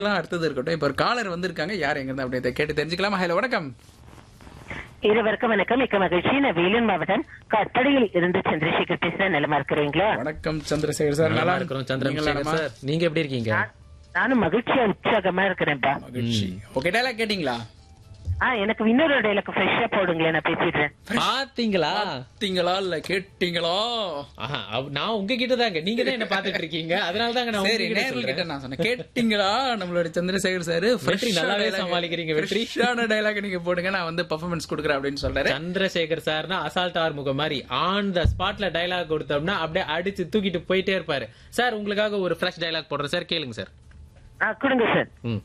எல்லாம் அடுத்தது இருக்கட்டும் இப்ப ஒரு காலர் வந்திருக்காங்க யார் எங்க இருந்து அப்படியே கேட்டு தெரிஞ்சுக்கலாமா ஹலோ வணக்கம் இருவருக்கும் வணக்கம் மிக்க மகிழ்ச்சி நான் வேலூர் மாவட்டம் கட்டடையில் இருந்து சந்திரசேகர் பேசுறேன் நிலமா இருக்கிறீங்களா வணக்கம் சந்திரசேகர் சார் நல்லா நல்லா இருக்கிறோம் நீங்க சந்திரசேகர் நலமா? சார் நீங்க எப்படி இருக்கீங்க நான்- நானும் மகிழ்ச்சியா உற்சாகமா இருக்கிறேன்ப்பா மகிழ்ச்சி ஓகே டயலாக் கேட்டீங்களா ஆ எனக்கு இன்னொரு டைலாக் ஃப்ரெஷ்ஷா போடுங்களேன் நான் பேசிடுறேன் பாத்தீங்களா பாத்தீங்களா இல்ல கேட்டீங்களா ஆஹா, அவ்- நான் உங்ககிட்ட தாங்க நீங்க தான் என்ன பாத்துட்டு இருக்கீங்க அதனால தாங்க நான் சரி உங்ககிட்ட நேர்ல கிட்ட சொல்றேன். நான் சொன்னேன் கேட்டீங்களா நம்மளோட சந்திரசேகர் சார் வெற்றி நல்லாவே சமாளிக்கிறீங்க, வெற்றி. ஃப்ரெஷ்ஷான டயலாக் நீங்க போடுங்க நான் வந்து பெர்ஃபார்மன்ஸ் கொடுக்குறேன் அப்படின்னு சொல்றாரு சந்திரசேகர் சார்னா அசால்ட் ஆறுமுகம் மாதிரி ஆன் த ஸ்பாட்ல டயலாக் கொடுத்தோம்னா அப்படியே அடிச்சு தூக்கிட்டு போயிட்டே இருப்பாரு சார் உங்களுக்காக ஒரு ஃப்ரெஷ் டயலாக் போடுறேன் சார் கேளுங்க சார் ஆ கொடுங்க சார் ம்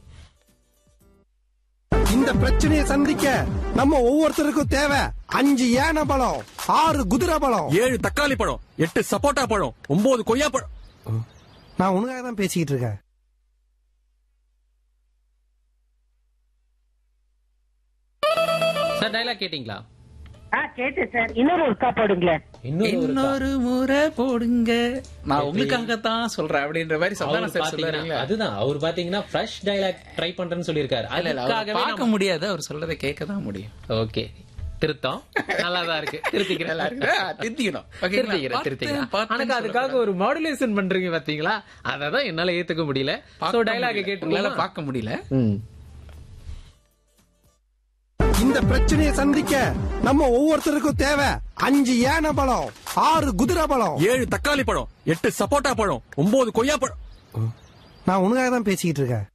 இந்த பிரச்சனையை சந்திக்க நம்ம ஒவ்வொருத்தருக்கும் தேவை அஞ்சு யானை பழம் ஆறு குதிரை பழம் ஏழு தக்காளி பழம் எட்டு சப்போட்டா பழம் ஒன்பது கொய்யா பழம் நான் உனக்காக தான் பேசிக்கிட்டு இருக்கேன் சார் டயலாக் கேட்டீங்களா ஆ கேட்டேன் சார் இன்னொரு ஒருக்கா போடுங்களேன் இன்னொரு ஒரு இன்னொரு முறை போடுங்க நான் உங்களுக்காகத்தான் சொல்றேன் அப்படின்ற மாதிரி சந்தான அவர் சார் பாத்தீங்கன்னா- சொல்றாருங்களா அதுதான் அவர் பாத்தீங்கன்னா ஃப்ரெஷ் டயலாக் ட்ரை பண்றேன்னு சொல்லியிருக்காரு இல்ல இல்ல அவரை அதுக்காகவே பார்க்க முடியாது அவர் சொல்றதை கேட்க தான் முடியும் ஓகே திருத்தம் நல்லாதான் இருக்கு திருத்திக்கிறேன் நல்லா இருக்கு. ஆ, திருத்திக்கணும். ஓகேங்களா? திருத்திக்கிறேன் பார்த்து- திருத்திக்கிறேன் பார்த்துன்னு ஆனா அதுக்காக ஒரு மாடுலேஷன் பண்றீங்க பாத்தீங்களா அததான் என்னால ஏத்துக்க முடியல சோ பார்க்க டயலாக் முடியல. கேட்டு உங்களால பார்க்க முடியல இந்த பிரச்சனையை சந்திக்க நம்ம ஒவ்வொருத்தருக்கும் தேவை அஞ்சு யானை பழம் ஆறு குதிரை பழம் ஏழு தக்காளி பழம் எட்டு சப்போட்டா பழம் ஒன்பது கொய்யா பழம் நான் உனக்காக தான் பேசிக்கிட்டு இருக்கேன்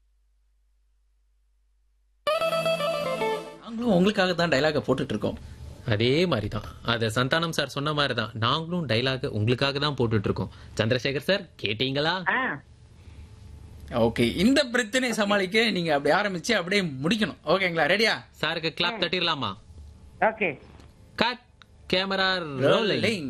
நாங்களும் உங்களுக்காக தான் டைலாக போட்டுட்டு இருக்கோம் அதே மாதிரிதான் அத சந்தானம் சார் சொன்ன மாதிரிதான் நாங்களும் டைலாக் உங்களுக்காக தான் போட்டுட்டு இருக்கோம் சந்திரசேகர் சார் கேட்டீங்களா ஆ ஓகே இந்த பிரச்சனையை சமாளிக்க நீங்க அப்படி ஆரம்பிச்சு அப்படியே முடிக்கணும் ஓகேங்களா ரெடியா சாருக்கு கிளாப் தட்டிடலாமா okay cut camera rolling rolling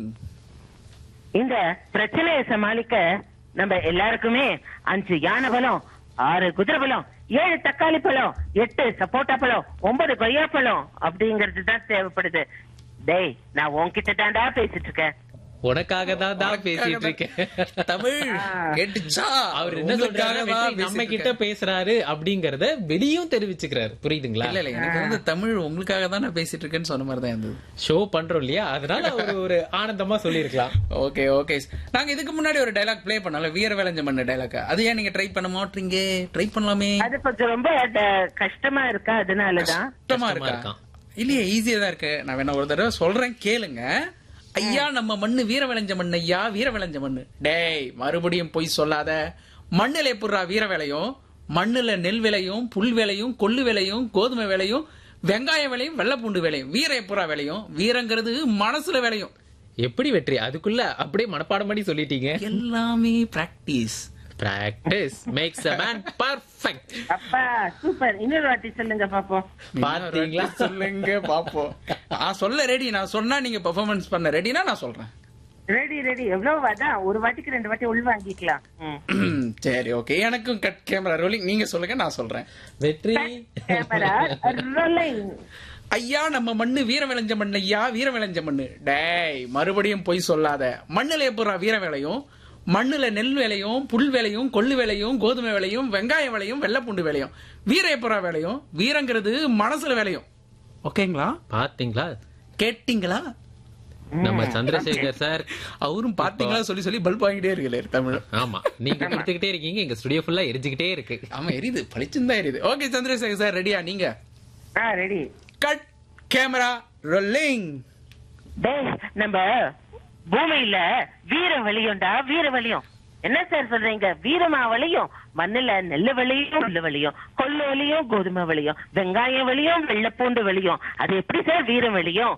இந்த பிரச்சனையை சமாளிக்க நம்ம எல்லாருக்குமே அஞ்சு யானை பழம் ஆறு குதிரை பழம் ஏழு தக்காளி பழம் எட்டு சப்போட்டா பழம் ஒன்பது கொய்யா பழம் அப்படிங்கிறது தான் தேவைப்படுது டேய் நான் உன்கிட்ட தாண்டா பேசிட்டு இருக்கேன் உனக்காக தான் தான் பேசிட்டு இருக்கேன் தமிழ் கேட்டுச்சா அவர் என்ன உங்களுக்காக சொல்றாரு தான் வெற்றி நம்ம பேசிட்டு கிட்ட பேசுறாரு அப்படிங்கறத வெளியும் தெரிவிச்சுக்கிறாரு புரியுதுங்களா இல்ல இல்ல எனக்கு வந்து தமிழ் உங்களுக்காக தான் நான் பேசிட்டு இருக்கேன்னு சொன்ன மாதிரி தான் இருந்தது ஷோ பண்றோம் இல்லையா அதனால அவர் ஒரு ஆனந்தமா சொல்லியிருக்கலாம் ஓகே ஓகே நாங்க இதுக்கு முன்னாடி ஒரு டைலாக் ப்ளே பண்ணல வீர வேலஞ்ச மண்ண டைலாக் அது ஏன் நீங்க ட்ரை பண்ண மாட்டீங்க ட்ரை பண்ணலாமே அது கொஞ்சம் ரொம்ப ட- கஷ்டமா இருக்கா அதனாலதான் கஷ்டமா கஷ்டமா இருக்கா இருக்கான். இல்லையே ஈஸியா தான் இருக்கு நான் வேணா ஒரு தடவை சொல்றேன் கேளுங்க ஐயா நம்ம மண்ணு வீர விளைஞ்ச மண்ணு ஐயா வீர விளைஞ்ச மண்ணு டேய் மறுபடியும் பொய் சொல்லாத மண்ணுல புறா வீர விளையும் மண்ணுல நெல் விளையும் புல் விளையும் கொள்ளு விளையும் கோதுமை விளையும் வெங்காய விளையும் வெள்ளைப்பூண்டு விளையும் வீர புறா விளையும் வீரங்கிறது மனசுல விளையும் எப்படி வெற்றி அதுக்குள்ள அப்படியே மனப்பாடம் பண்ணி சொல்லிட்டீங்க எல்லாமே practice practice makes a man perfect அப்பா சூப்பர் இன்னொரு வாட்டி சொல்லுங்க பாப்போம் பாத்தீங்களா சொல்லுங்க பாப்போம் நான் சொல்ல ரெடி நான் சொன்னா நீங்க பெர்ஃபார்மன்ஸ் பண்ண ரெடினா நான் சொல்றேன் ரெடி ரெடி எவ்வளவு அதான் ஒரு வாட்டிக்கு ரெண்டு வாட்டி உள் வாங்கிக்கலாம் ம். சரி ஓகே எனக்கும் கட் கேமரா ரோலிங் நீங்க சொல்லுங்க நான் சொல்றேன் வெற்றி கேமரா rolling. ஐயா நம்ம மண்ணு வீர விளைஞ்ச மண்ணு ஐயா வீர விளைஞ்ச மண்ணு டேய் மறுபடியும் பொய் சொல்லாத மண்ணுல எப்படா வீர விளையும் மண்ணுல நெல் விளையும் புல் விளையும் கொள்ளு விளையும் கோதுமை விளையும் வெங்காயம் விளையும் வெள்ளைப்பூண்டு விளையும் வீர எப்படா விளையும் வீரங்கிறது மனசுல விளையும் ஓகேங்களா பாத்தீங்களா கேட்டீங்களா நம்ம சந்திரசேகர் சார் அவரும் பாத்தீங்களா சொல்லி சொல்லி பல்ப் வாங்கிட்டே இருக்கல தமிழ் ஆமா நீங்க கொடுத்துக்கிட்டே இருக்கீங்க எங்க ஸ்டுடியோ ஃபுல்லா எரிஞ்சுக்கிட்டே இருக்கு ஆமா எரியுது பளிச்சுன்னு தான் எரியுது ஓகே சந்திரசேகர் சார் ரெடியா நீங்க ஆ ரெடி கட் கேமரா ரோலிங் டேய் நம்ம பூமியில வீர வலியும்டா வீர வலியும் என்ன சார் சொல்றீங்க வீரமா வலியும் மண்ணுல நெல்லு வலியும் புல்லு வலியும் கொள்ளு வலியும் கோதுமை வலியும் வெங்காயம் வலியும் வெள்ளைப்பூண்டு வலியும் அது எப்படி சார் வீரம் வலியும்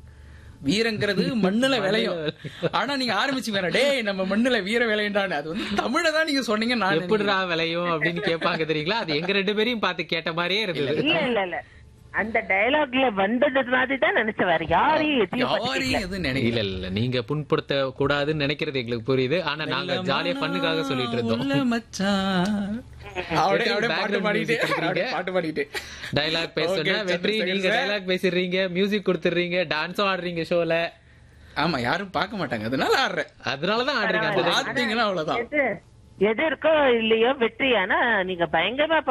வீரங்கிறது மண்ணுல விளையும் ஆனா நீங்க ஆரம்பிச்சு வேற டேய் நம்ம மண்ணுல வீர விளையண்டான்னு அது வந்து தமிழ தான் நீங்க சொன்னீங்க நான் எப்படிடா விளையும் அப்படின்னு கேட்பாங்க தெரியுங்களா அது எங்க ரெண்டு பேரையும் பார்த்து கேட்ட மாதிரியே இருந்தது இல்ல இல்ல இல்ல அந்த டயலாக்ல வந்தது மாதிரி தான் நினைச்ச வேற யாரையும் எதையும் யாரையும் பத்திக்கல. எதுவும் இல்ல நினைக்கல இல்ல நீங்க புண்படுத்த கூடாதுன்னு நினைக்கிறது எங்களுக்கு புரியுது ஆனா நாங்க ஜாலியா பண்ணுக்காக சொல்லிட்டு உள்ள இருந்தோம் மச்சான். அப்படியே அப்படியே பாட்டு Background பாடிட்டு music கொடுக்குறீங்க. அப்படியே பாட்டு பாடிட்டு டைலாக் பேசுனா Okay, வெற்றி சந்திரசேகர் நீங்க sir. டைலாக் பேசிடுறீங்க மியூசிக் கொடுத்துறீங்க டான்ஸும் ஆடுறீங்க ஷோல ஆமா யாரும் பார்க்க மாட்டாங்க அதனால ஆடுறேன் அதனாலதான் ஆடுறீங்க அந்த பார்த்தீங்கன்னா அவ்வளவுதான் எது? எது இருக்கோ இல்லையோ வெற்றி ஆனா நீங்க பயங்கரமா